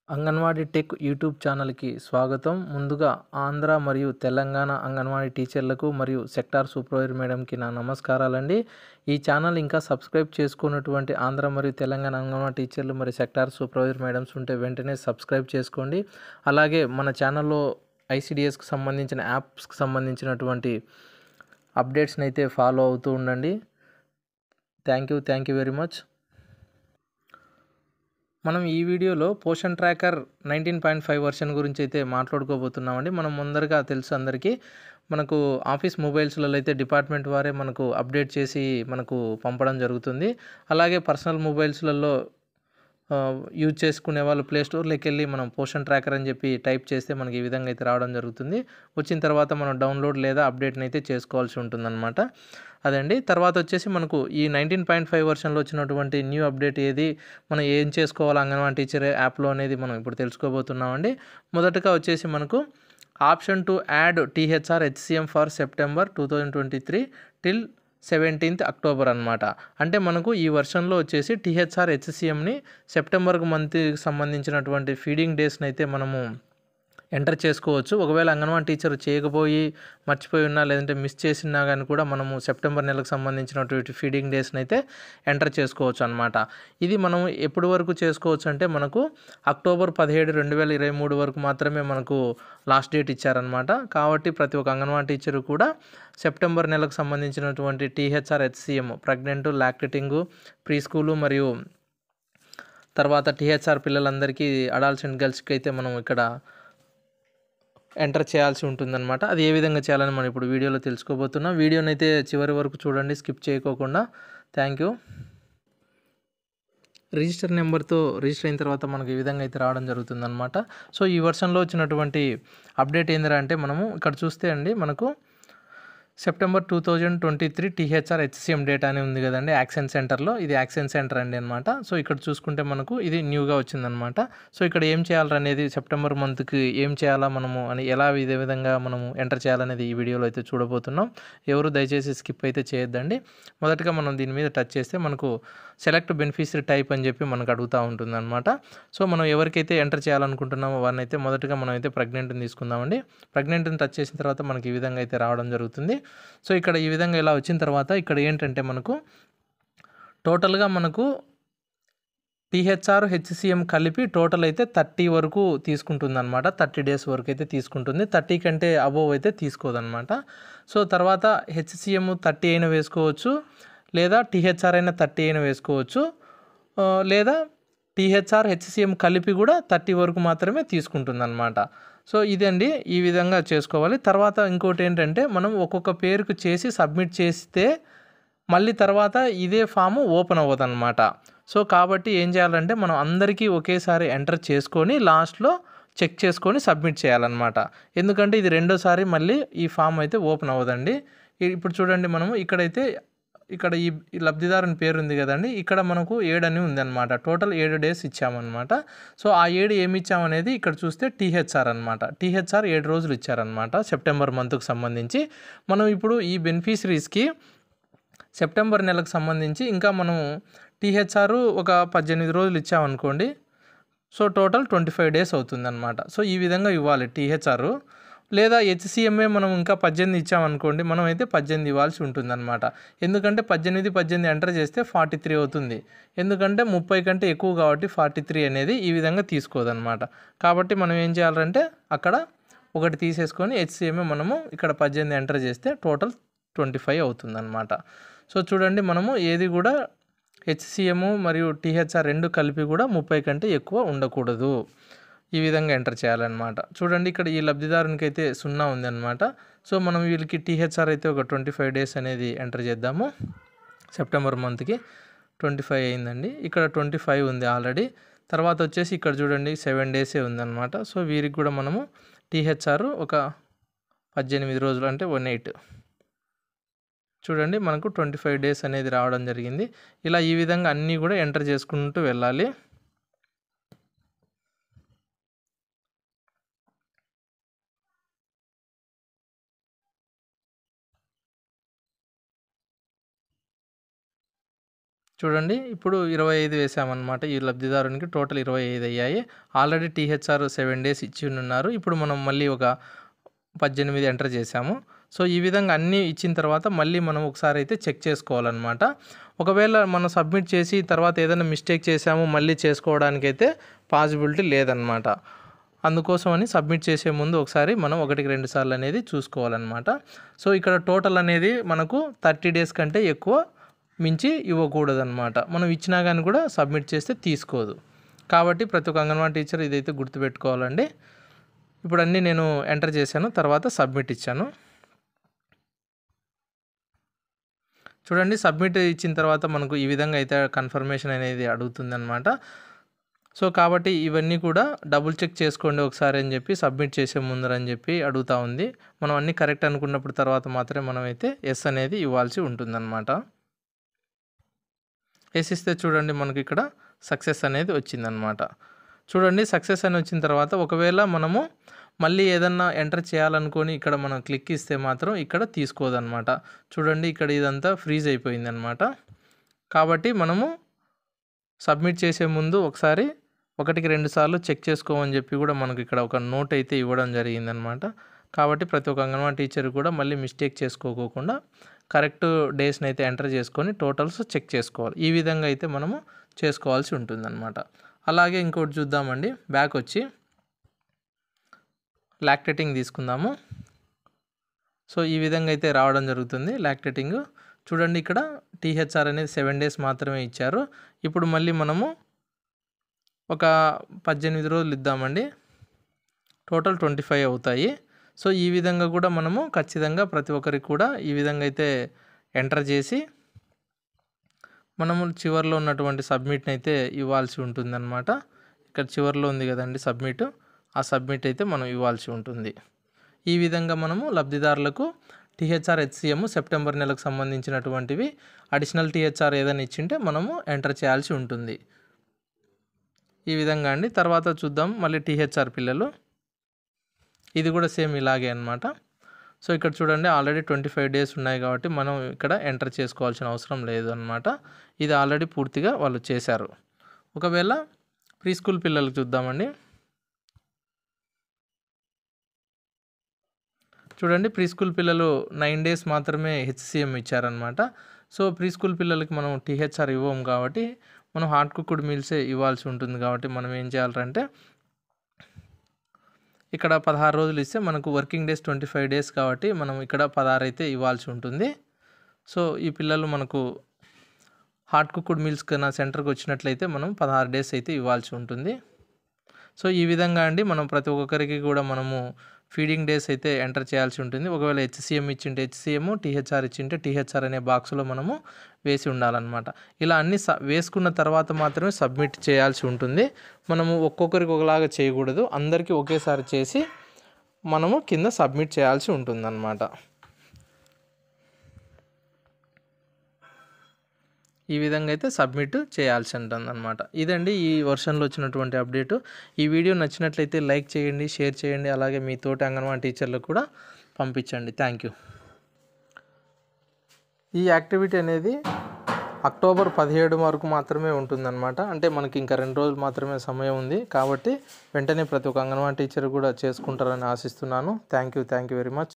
anganwadi tech YouTube ఛానల్కి స్వాగతం ముందుగా ఆంధ్ర మరియు తెలంగాణ అంగన్వాడీ టీచర్లకు మరియు సెక్టార్ సూపర్వైజర్ మేడంకి నా నమస్కారాలండి ఈ ఛానల్ ఇంకా సబ్స్క్రైబ్ చేసుకున్నటువంటి ఆంధ్ర మరియు తెలంగాణ అంగన్వాడీ టీచర్లు మరియు సెక్టార్ సూపర్వైజర్ మేడమ్స్ ఉంటే వెంటనే సబ్స్క్రైబ్ చేసుకోండి అలాగే మన ఛానల్లో ఐసిడిఎస్కి సంబంధించిన యాప్స్కి సంబంధించినటువంటి అప్డేట్స్ని అయితే ఫాలో అవుతూ ఉండండి thank you thank you very much మనం ఈ వీడియోలో Poshan tracker nineteen point five version గురించి అయితే మాట్లాడుకోబోతున్నామండి మనం ముందరగా తెలుసు అందరికీ మనకు ఆఫీస్ మొబైల్స్లలో అయితే డిపార్ట్మెంట్ వారే మనకు అప్డేట్ చేసి మనకు పంపడం జరుగుతుంది అలాగే పర్సనల్ మొబైల్స్లలో యూజ్ చేసుకునే వాళ్ళు ప్లే స్టోర్లోకి వెళ్ళి మనం పోషన్ ట్రాకర్ అని చెప్పి టైప్ చేస్తే మనకి ఈ విధంగా అయితే రావడం జరుగుతుంది వచ్చిన తర్వాత మనం డౌన్లోడ్ లేదా అప్డేట్ని అయితే చేసుకోవాల్సి ఉంటుందన్నమాట అదండి తర్వాత వచ్చేసి మనకు ఈ నైన్టీన్ పాయింట్ ఫైవ్ వర్షన్లో వచ్చినటువంటి న్యూ అప్డేట్ ఏది మనం ఏం చేసుకోవాలి అంగన్వాడీ టీచర్ యాప్లో అనేది మనం ఇప్పుడు తెలుసుకోబోతున్నామండి మొదటగా వచ్చేసి మనకు option to add THR HCM for September two thousand twenty three till seventeenth October అనమాట అంటే మనకు ఈ వర్షన్లో వచ్చేసి టీహెచ్ఆర్ హెచ్సిఎంని సెప్టెంబర్కి మంత్కి సంబంధించినటువంటి ఫీడింగ్ డేస్ని అయితే మనము ఎంటర్ చేసుకోవచ్చు ఒకవేళ అంగన్వాడీ టీచర్ చేయకపోయి మర్చిపోయి ఉన్నా లేదంటే మిస్ చేసినా కానీ కూడా మనము సెప్టెంబర్ నెలకు సంబంధించినటువంటి ఫీడింగ్ డేస్ని అయితే ఎంటర్ చేసుకోవచ్చు అనమాట ఇది మనం ఎప్పటి వరకు చేసుకోవచ్చు అంటే మనకు అక్టోబర్ పదిహేడు రెండు వేల ఇరవై మూడు వరకు మాత్రమే మనకు లాస్ట్ డేట్ ఇచ్చారనమాట కాబట్టి ప్రతి ఒక్క అంగన్వాడీ టీచర్ కూడా సెప్టెంబర్ నెలకు సంబంధించినటువంటి THR HCM pregnant lactating pre school మరియు తర్వాత టీహెచ్ఆర్ పిల్లలందరికీ అడాల్ట్స్ అండ్ గర్ల్స్కి అయితే మనం ఇక్కడ ఎంటర్ చేయాల్సి ఉంటుందన్నమాట అది ఏ విధంగా చేయాలని మనం ఇప్పుడు వీడియోలో తెలుసుకోబోతున్నాం వీడియోని అయితే చివరి వరకు చూడండి స్కిప్ చేయకోకుండా థ్యాంక్ యూ రిజిస్టర్ నెంబర్తో రిజిస్టర్ అయిన తర్వాత మనకు ఈ విధంగా అయితే రావడం జరుగుతుందన్నమాట సో ఈ వర్షన్లో వచ్చినటువంటి అప్డేట్ ఏందిరా అంటే మనము ఇక్కడ చూస్తే అండి మనకు September two thousand twenty three THR HCM data అని ఉంది కదండి యాక్సెన్ సెంటర్లో ఇది యాక్సెన్ సెంటర్ అండి అనమాట సో ఇక్కడ చూసుకుంటే మనకు ఇది న్యూగా వచ్చిందనమాట సో ఇక్కడ ఏం చేయాలనేది సెప్టెంబర్ మంత్కి ఏం చేయాలా మనము అని ఎలా ఇదే విధంగా మనము ఎంటర్ చేయాలనేది ఈ వీడియోలో అయితే చూడబోతున్నాం ఎవరు దయచేసి స్కిప్ అయితే చేయొద్దండి మొదటగా మనం దీని మీద టచ్ చేస్తే మనకు సెలెక్ట్ బెనిఫిషరీ టైప్ అని చెప్పి మనకు అడుగుతూ ఉంటుంది అనమాట సో మనం ఎవరికైతే ఎంటర్ చేయాలనుకుంటున్నామో వారిని అయితే మొదటగా మనం అయితే ప్రెగ్నెంట్ని తీసుకుందామండి ప్రెగ్నెంట్ని టచ్ చేసిన తర్వాత మనకి ఈ విధంగా అయితే రావడం జరుగుతుంది సో ఇక్కడ ఈ విధంగా ఇలా వచ్చిన తర్వాత ఇక్కడ ఏంటంటే మనకు టోటల్గా మనకు టీహెచ్ఆర్ హెచ్సిఎం కలిపి టోటల్ అయితే థర్టీ వరకు తీసుకుంటుంది అనమాట థర్టీ డేస్ వరకు అయితే తీసుకుంటుంది థర్టీ కంటే అబోవ్ అయితే తీసుకోదన్నమాట సో తర్వాత హెచ్సిఎం థర్టీ అయినా వేసుకోవచ్చు లేదా టీహెచ్ఆర్ అయినా థర్టీ అయినా వేసుకోవచ్చు లేదా టీహెచ్ఆర్ హెచ్సిఎం కలిపి కూడా థర్టీ వరకు మాత్రమే తీసుకుంటుంది అనమాట సో ఇదండి ఈ విధంగా చేసుకోవాలి తర్వాత ఇంకోటి ఏంటంటే మనం ఒక్కొక్క పేరుకు చేసి సబ్మిట్ చేస్తే మళ్ళీ తర్వాత ఇదే ఫాము ఓపెన్ అవ్వదు అనమాట సో కాబట్టి ఏం చేయాలంటే మనం అందరికీ ఒకేసారి ఎంటర్ చేసుకొని లాస్ట్లో చెక్ చేసుకొని సబ్మిట్ చేయాలన్నమాట ఎందుకంటే ఇది రెండోసారి మళ్ళీ ఈ ఫామ్ అయితే ఓపెన్ అవ్వదండి ఇప్పుడు చూడండి మనము ఇక్కడైతే ఇక్కడ ఈ లబ్ధిదారుని పేరు ఉంది కదండి ఇక్కడ మనకు ఏడు అని ఉందన్నమాట టోటల్ ఏడు డేస్ ఇచ్చామన్నమాట సో ఆ ఏడు ఏమి ఇచ్చామనేది ఇక్కడ చూస్తే టీహెచ్ఆర్ అనమాట టీహెచ్ఆర్ ఏడు రోజులు ఇచ్చారనమాట సెప్టెంబర్ మంత్కు సంబంధించి మనం ఇప్పుడు ఈ బెనిఫిషరీస్కి సెప్టెంబర్ నెలకు సంబంధించి ఇంకా మనం టీహెచ్ఆర్ ఒక పద్దెనిమిది రోజులు ఇచ్చామనుకోండి so total twenty five days అవుతుందన్నమాట సో ఈ విధంగా ఇవ్వాలి టీహెచ్ఆర్ లేదా హెచ్సిఎంఏ మనం ఇంకా పద్దెనిమిది ఇచ్చామనుకోండి మనం అయితే పద్దెనిమిది ఇవ్వాల్సి ఉంటుందన్నమాట ఎందుకంటే పద్దెనిమిది పద్దెనిమిది ఎంటర్ చేస్తే ఫార్టీ త్రీ అవుతుంది ఎందుకంటే ముప్పై కంటే ఎక్కువ కాబట్టి ఫార్టీ త్రీ అనేది ఈ విధంగా తీసుకోదన్నమాట కాబట్టి మనం ఏం చేయాలంటే అక్కడ ఒకటి తీసేసుకొని హెచ్సిఎంఏ మనము ఇక్కడ పద్దెనిమిది ఎంటర్ చేస్తే టోటల్ ట్వంటీ ఫైవ్ అవుతుందన్నమాట సో చూడండి మనము ఏది కూడా హెచ్సిఎం మరియు టీహెచ్ఆర్ రెండు కలిపి కూడా ముప్పై కంటే ఎక్కువ ఉండకూడదు ఈ విధంగా ఎంటర్ చేయాలన్నమాట చూడండి ఇక్కడ ఈ లబ్ధిదారునికి అయితే సున్నా ఉందన్నమాట సో మనం వీళ్ళకి టీహెచ్ఆర్ అయితే ఒక ట్వంటీ ఫైవ్ డేస్ అనేది ఎంటర్ చేద్దాము సెప్టెంబర్ మంత్కి ట్వంటీ ఫైవ్ అయిందండి ఇక్కడ ట్వంటీ ఫైవ్ ఉంది ఆల్రెడీ తర్వాత వచ్చేసి ఇక్కడ చూడండి సెవెన్ డేసే ఉందన్నమాట సో వీరికి కూడా మనము టీహెచ్ఆర్ ఒక పద్దెనిమిది రోజులు అంటే వన్ ఎయిట్ చూడండి మనకు ట్వంటీ ఫైవ్ డేస్ అనేది రావడం జరిగింది ఇలా ఈ విధంగా అన్నీ కూడా ఎంటర్ చేసుకుంటూ వెళ్ళాలి చూడండి ఇప్పుడు ఇరవై ఐదు వేసామన్నమాట ఈ లబ్ధిదారునికి టోటల్ ఇరవై ఐదు అయ్యాయి ఆల్రెడీ టీహెచ్ఆర్ సెవెన్ డేస్ ఇచ్చి ఉన్నారు ఇప్పుడు మనం మళ్ళీ ఒక పద్దెనిమిది ఎంటర్ చేసాము సో ఈ విధంగా అన్నీ ఇచ్చిన తర్వాత మళ్ళీ మనం ఒకసారి అయితే చెక్ చేసుకోవాలన్నమాట ఒకవేళ మనం సబ్మిట్ చేసి తర్వాత ఏదైనా మిస్టేక్ చేసాము మళ్ళీ చేసుకోవడానికి అయితే పాసిబిలిటీ లేదనమాట అందుకోసమని సబ్మిట్ చేసే ముందు ఒకసారి మనం ఒకటికి రెండు సార్లు అనేది చూసుకోవాలన్నమాట సో ఇక్కడ టోటల్ అనేది మనకు థర్టీ డేస్ కంటే ఎక్కువ మించి ఇవ్వకూడదన్నమాట మనం ఇచ్చినా కానీ కూడా సబ్మిట్ చేస్తే తీసుకోదు కాబట్టి ప్రతి ఒక్క అంగన్వాడీ టీచర్ ఇదైతే గుర్తుపెట్టుకోవాలండి ఇప్పుడు అన్నీ నేను ఎంటర్ చేశాను తర్వాత సబ్మిట్ ఇచ్చాను చూడండి సబ్మిట్ ఇచ్చిన తర్వాత మనకు ఈ విధంగా అయితే కన్ఫర్మేషన్ అనేది అడుగుతుంది అనమాట సో కాబట్టి ఇవన్నీ కూడా డబుల్ చెక్ చేసుకోండి ఒకసారి అని చెప్పి సబ్మిట్ చేసే ముందర అని చెప్పి అడుగుతూ ఉంది మనం అన్నీ కరెక్ట్ అనుకున్నప్పుడు తర్వాత మాత్రమే మనం అయితే ఎస్ అనేది ఇవ్వాల్సి ఉంటుందన్నమాట ఎస్ ఇస్తే చూడండి మనకి ఇక్కడ సక్సెస్ అనేది వచ్చిందనమాట చూడండి సక్సెస్ అని వచ్చిన తర్వాత ఒకవేళ మనము మళ్ళీ ఏదన్నా ఎంటర్ చేయాలనుకొని ఇక్కడ మనం క్లిక్ ఇస్తే మాత్రం ఇక్కడ తీసుకోదన్నమాట చూడండి ఇక్కడ ఇదంతా ఫ్రీజ్ అయిపోయిందనమాట కాబట్టి మనము సబ్మిట్ చేసే ముందు ఒకసారి ఒకటికి రెండు సార్లు చెక్ చేసుకోమని చెప్పి కూడా మనకు ఇక్కడ ఒక నోట్ అయితే ఇవ్వడం జరిగిందనమాట కాబట్టి ప్రతి ఒక్క అంగన్వాడీ టీచర్ కూడా మళ్ళీ మిస్టేక్ చేసుకోకోకుండా కరెక్ట్ డేస్ని అయితే ఎంటర్ చేసుకొని టోటల్స్ చెక్ చేసుకోవాలి ఈ విధంగా అయితే మనము చేసుకోవాల్సి ఉంటుందన్నమాట అలాగే ఇంకోటి చూద్దామండి బ్యాక్ వచ్చి లాక్టేటింగ్ తీసుకుందాము సో ఈ విధంగా అయితే రావడం జరుగుతుంది లాక్టేటింగ్ చూడండి ఇక్కడ టీహెచ్ఆర్ అనేది సెవెన్ డేస్ మాత్రమే ఇచ్చారు ఇప్పుడు మళ్ళీ మనము ఒక పద్దెనిమిది రోజులు ఇద్దామండి టోటల్ ట్వంటీ ఫైవ్ అవుతాయి సో ఈ విధంగా కూడా మనము ఖచ్చితంగా ప్రతి ఒక్కరికి కూడా ఈ విధంగా అయితే ఎంటర్ చేసి మనము చివరిలో ఉన్నటువంటి సబ్మిట్ని అయితే ఇవ్వాల్సి ఉంటుందన్నమాట ఇక్కడ చివరిలో ఉంది కదండి సబ్మిట్ ఆ సబ్మిట్ అయితే మనం ఇవ్వాల్సి ఉంటుంది ఈ విధంగా మనము లబ్ధిదారులకు టీహెచ్ఆర్ హెచ్సిఎం సెప్టెంబర్ నెలకు సంబంధించినటువంటివి అడిషనల్ టీహెచ్ఆర్ ఏదైనా ఇచ్చింటే మనము ఎంటర్ చేయాల్సి ఉంటుంది ఈ విధంగా అండి తర్వాత చూద్దాం మళ్ళీ టీహెచ్ఆర్ పిల్లలు ఇది కూడా సేమ్ ఇలాగే అనమాట సో ఇక్కడ చూడండి ఆల్రెడీ ట్వంటీ ఫైవ్ డేస్ ఉన్నాయి కాబట్టి మనం ఇక్కడ ఎంటర్ చేసుకోవాల్సిన అవసరం లేదు అనమాట ఇది ఆల్రెడీ పూర్తిగా వాళ్ళు చేశారు ఒకవేళ ప్రీ స్కూల్ పిల్లలకు చూద్దామండి చూడండి ప్రీ స్కూల్ పిల్లలు నైన్ డేస్ మాత్రమే హెచ్సిఎం ఇచ్చారనమాట సో ప్రీ స్కూల్ పిల్లలకి మనం టీహెచ్ఆర్ ఇవ్వం కాబట్టి మనం హార్డ్ కుక్డ్ మీల్సే ఇవ్వాల్సి ఉంటుంది కాబట్టి మనం ఏం చేయాలంటే ఇక్కడ పదహారు రోజులు ఇస్తే మనకు working days twenty five days కాబట్టి మనం ఇక్కడ పదహారు అయితే ఇవ్వాల్సి ఉంటుంది సో ఈ పిల్లలు మనకు హార్డ్ కుక్డ్ మీల్స్ కన్నా సెంటర్కి వచ్చినట్లయితే మనం పదహారు డేస్ అయితే ఇవ్వాల్సి ఉంటుంది సో ఈ విధంగా అండి మనం ప్రతి ఒక్కరికి కూడా మనము ఫీడింగ్ డేస్ అయితే ఎంటర్ చేయాల్సి ఉంటుంది ఒకవేళ హెచ్సిఎం ఇచ్చింటే హెచ్సిఎం టీహెచ్ఆర్ ఇచ్చింటే టీహెచ్ఆర్ అనే బాక్స్లో మనము వేసి ఉండాలన్నమాట ఇలా అన్ని స వేసుకున్న తర్వాత మాత్రమే సబ్మిట్ చేయాల్సి ఉంటుంది మనము ఒక్కొక్కరికి ఒకలాగా చేయకూడదు అందరికీ ఒకేసారి చేసి మనము కింద సబ్మిట్ చేయాల్సి ఉంటుందన్నమాట ఈ విధంగా అయితే సబ్మిట్ చేయాల్సి ఉంటుంది అనమాట ఇదండి ఈ వర్షన్లో వచ్చినటువంటి అప్డేటు ఈ వీడియో నచ్చినట్లయితే లైక్ చేయండి షేర్ చేయండి అలాగే మీ తోటి అంగన్వాడీ టీచర్లకు కూడా పంపించండి థ్యాంక్ యూ ఈ యాక్టివిటీ అనేది అక్టోబర్ పదిహేడు వరకు మాత్రమే ఉంటుందన్నమాట అంటే మనకి ఇంకా రెండు రోజులు మాత్రమే సమయం ఉంది కాబట్టి వెంటనే ప్రతి ఒక్క అంగన్వాడీ టీచర్ కూడా చేసుకుంటారని ఆశిస్తున్నాను thank you thank you very much